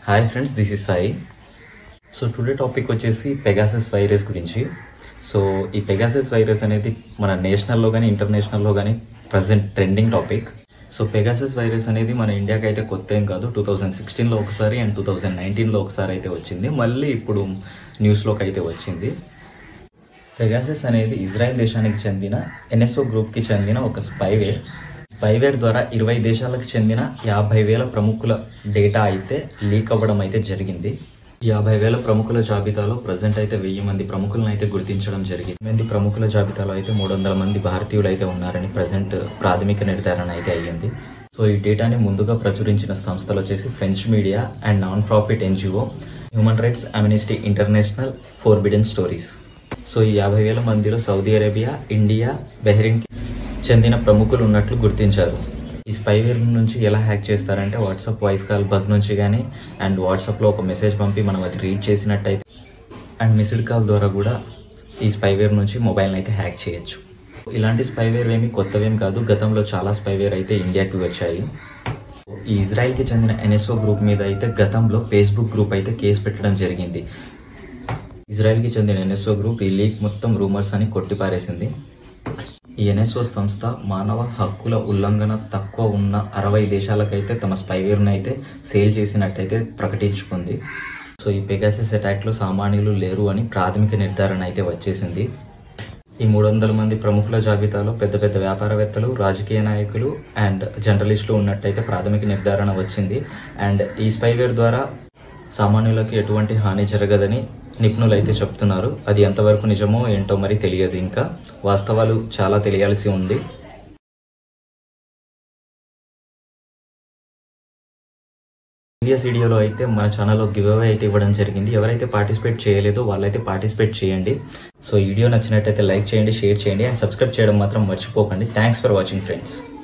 hi friends this is Sai so today topic వచ్చేసి Pegasus virus గురించి so ఈ Pegasus virus అనేది మన నేషనల్లో కానీ ఇంటర్నేషనల్లో కానీ present trending topic so Pegasus virus అనేది మన ఇండియాకి అయితే కొత్త ఏం కాదు టూ థౌజండ్ సిక్స్టీన్లో ఒకసారి అండ్ టూ థౌజండ్ నైన్టీన్లో ఒకసారి అయితే వచ్చింది మళ్ళీ ఇప్పుడు న్యూస్లోకి అయితే వచ్చింది పెగాసస్ అనేది ఇజ్రాయెల్ దేశానికి చెందిన ఎన్ఎస్ఓ గ్రూప్కి చెందిన ఒక స్పైవేర్ స్పైవేర్ ద్వారా ఇరవై దేశాలకు చెందిన యాభై వేల ప్రముఖుల డేటా అయితే లీక్ అవ్వడం అయితే జరిగింది యాభై వేల ప్రముఖుల జాబితాలో ప్రజెంట్ అయితే వెయ్యి మంది ప్రముఖులను అయితే గుర్తించడం జరిగింది మంది ప్రముఖుల జాబితాలో అయితే మూడు వందల మంది భారతీయులు అయితే ఉన్నారని ప్రజెంట్ ప్రాథమిక నిర్ధారణ అయితే అయ్యింది సో ఈ డేటాని ముందుగా ప్రచురించిన సంస్థలు వచ్చేసి French media and non profit NGO human rights Amnesty International Forbidden Stories so ఈ యాభై వేల మందిలో సౌదీ అరేబియా ఇండియా బెహ్రీన్ చెందిన ప్రముఖులు ఉన్నట్లు గుర్తించారు ఈ స్పైవేర్ నుంచి ఎలా హ్యాక్ చేస్తారంటే వాట్సాప్ వాయిస్ కాల్ బగ్ నుంచి కానీ అండ్ వాట్సాప్లో ఒక మెసేజ్ పంపి మనం అది రీడ్ చేసినట్టయితే అండ్ మిస్డ్ కాల్ ద్వారా కూడా ఈ స్పైవేర్ నుంచి మొబైల్ని అయితే హ్యాక్ చేయొచ్చు ఇలాంటి స్పైవేర్ ఏమి కొత్తవేం కాదు గతంలో చాలా స్పైవేర్ అయితే ఇండియాకి వచ్చాయి ఈ ఇజ్రాయెల్కి చెందిన ఎన్ఎస్ఓ గ్రూప్ మీద అయితే గతంలో ఫేస్బుక్ గ్రూప్ అయితే కేసు పెట్టడం జరిగింది ఇజ్రాయెల్కి చెందిన ఎన్ఎస్ఓ గ్రూప్ ఈ లీక్ మొత్తం రూమర్స్ అని కొట్టిపారేసింది ఈ ఎన్ఎస్ఓ సంస్థ మానవ హక్కుల ఉల్లంఘన తక్కువ ఉన్న అరవై దేశాలకైతే తమ స్పైవేర్ను అయితే సేల్ చేసినట్టయితే ప్రకటించుకుంది సో ఈ పెగాసిస్ అటాక్లో సామాన్యులు లేరు అని ప్రాథమిక నిర్ధారణ అయితే వచ్చేసింది ఈ మూడు వందల మంది ప్రముఖుల జాబితాలో పెద్ద పెద్ద వ్యాపారవేత్తలు రాజకీయ నాయకులు అండ్ జర్నలిస్టులు ఉన్నట్టయితే ప్రాథమిక నిర్ధారణ వచ్చింది అండ్ ఈ స్పైవేర్ ద్వారా సామాన్యులకు ఎటువంటి హాని జరగదని నిపుణులు అయితే చెప్తున్నారు అది ఎంతవరకు నిజమో ఏంటో మరి తెలియదు ఇంకా వాస్తవాలు చాలా తెలియాల్సి ఉంది ప్రీవియస్ వీడియోలో అయితే మన ఛానల్లో గివ్ అవే అయితే ఇవ్వడం జరిగింది ఎవరైతే పార్టిసిపేట్ చేయలేదో వాళ్ళైతే పార్టిసిపేట్ చేయండి సో ఈ వీడియో నచ్చినట్టయితే లైక్ చేయండి షేర్ చేయండి అండ్ సబ్స్క్రైబ్ చేయడం మాత్రం మర్చిపోకండి థ్యాంక్స్ ఫర్ వాచింగ్ ఫ్రెండ్స్